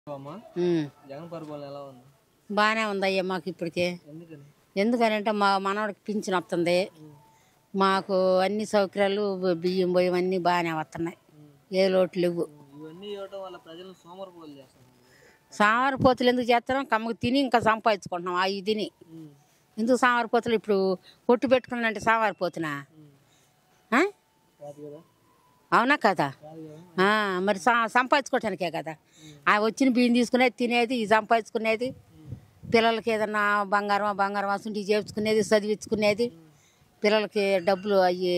అమ్మా ఉమ్. జగన్ పరిపాలన ఎలా ఉంది బాగానే ఉందయ్యా మాకు ఇప్పటికే ఎందుకని ఎందుకనంటే మా మనవడికి పింఛన్ వస్తుంది మాకు అన్ని సౌకర్యాలు బి- బియ్యం పోయి అన్నీ బాగానే వస్తున్నాయి ఏ లోటు లేవు ఇవన్నీ ఇవ్వడం వల్ల ప్రజలను సోమరపోలు చేస్తున్నారు సామరపోతులు ఎందుకు చేస్తున్నాం కమ్మకు తిని ఇంకా సంపాదించుకుంటున్నాం అవి తిని ఎందుకు సామరపోతులు ఇప్పుడు పొట్టు పెట్టుకున్నానంటే సామరపోతున్నా ఆ? కాదు కదా అవునా కదా కాదు కదా ఆ, మరి సా- సంపాదించుకోవటానికే కదా ఆ వచ్చిన బియ్యం తీసుకునేది తినేది ఇది సంపాదించుకునేది పిల్లలకి ఏదన్నా బంగారం బంగారం అసలు చేర్చుకునేది చదివించుకునేది పిల్లలకి డబ్బులు అవి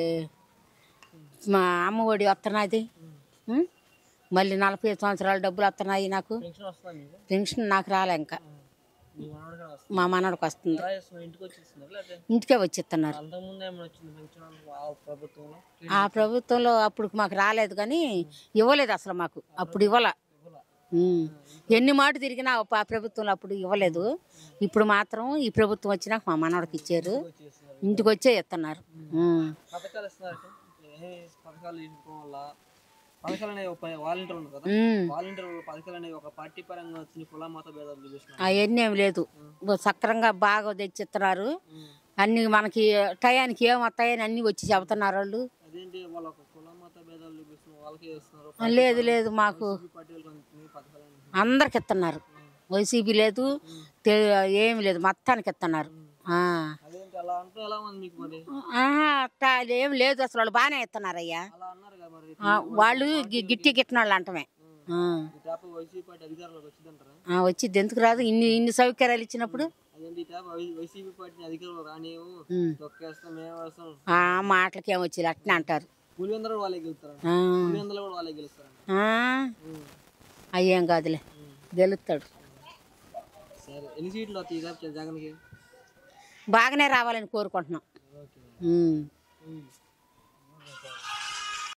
మా అమ్మ ఒడి వస్తున్నది ఉం? మళ్ళీ నలభై ఐదు సంవత్సరాల డబ్బులు వస్తున్నాయి నాకు పెన్షన్ వస్తుందా మీకు పెన్షన్ నాకు రాలే ఇంకా మీ మనవడు కూడా వస్తుంది మా మనవడికి వస్తుంది ఎలా చేస్తున్నారు ఇంటికి వచ్చేస్తున్నారు లేకపోతే ఇంటికే వచ్చి ఇస్తున్నారు అంతకుముందు ఏమైనా వచ్చింది పెన్షన్ ఆ ప్రభుత్వంలో ఆ ప్రభుత్వంలో అప్పుడు మాకు రాలేదు కానీ ఇవ్వలేదు అసలు మాకు అప్పుడు ఇవ్వాల ఉమ్. ఎన్ని మాట తిరిగినా ఆ ప్రభుత్వంలో అప్పుడు ఇవ్వలేదు ఇప్పుడు మాత్రం ఈ ప్రభుత్వం వచ్చినాక మా మనవడికి ఇచ్చారు వచ్చేస్తున్నారు ఇంటికి వచ్చే ఇస్తున్నారు ఉమ్. పథకాలు ఇస్తున్నారు ఏ పథకాలు ఇవ్వడం వల్ల పథకాలు అనేవి ఒక వాలంటీర్ ఉన్నారు కదా ఉమ్. వాలంటీర్ పథకాలు అనేవి ఒక పార్టీ పరంగా వచ్చిన కుల మత భేదాలు చూపిస్తున్నారు అవన్నీ ఏం లేదు సక్రంగా బాగా తెచ్చిస్తున్నారు అన్ని మనకి టయానికి ఏం వస్తాయని అన్ని వచ్చి చెబుతున్నారు వాళ్ళు అదేంటి వాళ్ళ ఒక కుల మత భేదాలు చూపిస్తున్నారు వాళ్ళకే ఇస్తున్నారు ఆ, లేదు లేదు మాకు ఈ పార్టీ వాళ్ళకి అందుతున్నాయి పథకాలు అనేవి. అందరికి ఇస్తున్నారు వైసీపీ లేదు తె- ఏమి లేదు మొత్తానికి ఇస్తున్నారు ఆ. అదేంటి అలా అంటే ఎలా ఉంది మీకు మరి ఆహా, అట్టా ఏం లేదు అసలు వాళ్ళు బాగానే ఇస్తున్నారయ్యా అలా అన్నారు కదా మరి ఆ, వాళ్ళు గి- గిట్టి గిట్టిన వాళ్ళు అంటమే ఆ. ఈ ట్యాప్ వైసీపీ పార్టీ అధికారంలోకి వచ్చిందంటారా ఆ, వచ్చింది ఎందుకు రాదు ఇన్ని ఇన్ని సౌకర్యాలు ఇచ్చినప్పుడు అదేంటి ఈ ట్యాప్ వై- వైసీపీ పార్టీని అధికారంలో రానివ్వు ఉమ్. తొక్కేస్తాం మేము వేస్తాం ఆ మాటలకి ఏం వచ్చి అట్నే అంటారు పులివెందులు వాళ్ళే గెలుస్తారంట ఆ. పులివెందులు కూడా వాళ్ళే గెలుస్తారంట ఆ, అయ్యేం కాదులే గెలుస్తాడు సరే ఎన్ని సీట్లు వస్తాయి ఈ ట్యాప్ జగన్కి బాగానే రావాలని కోరుకుంటున్నాం ఓకే ఉమ్. ఉమ్.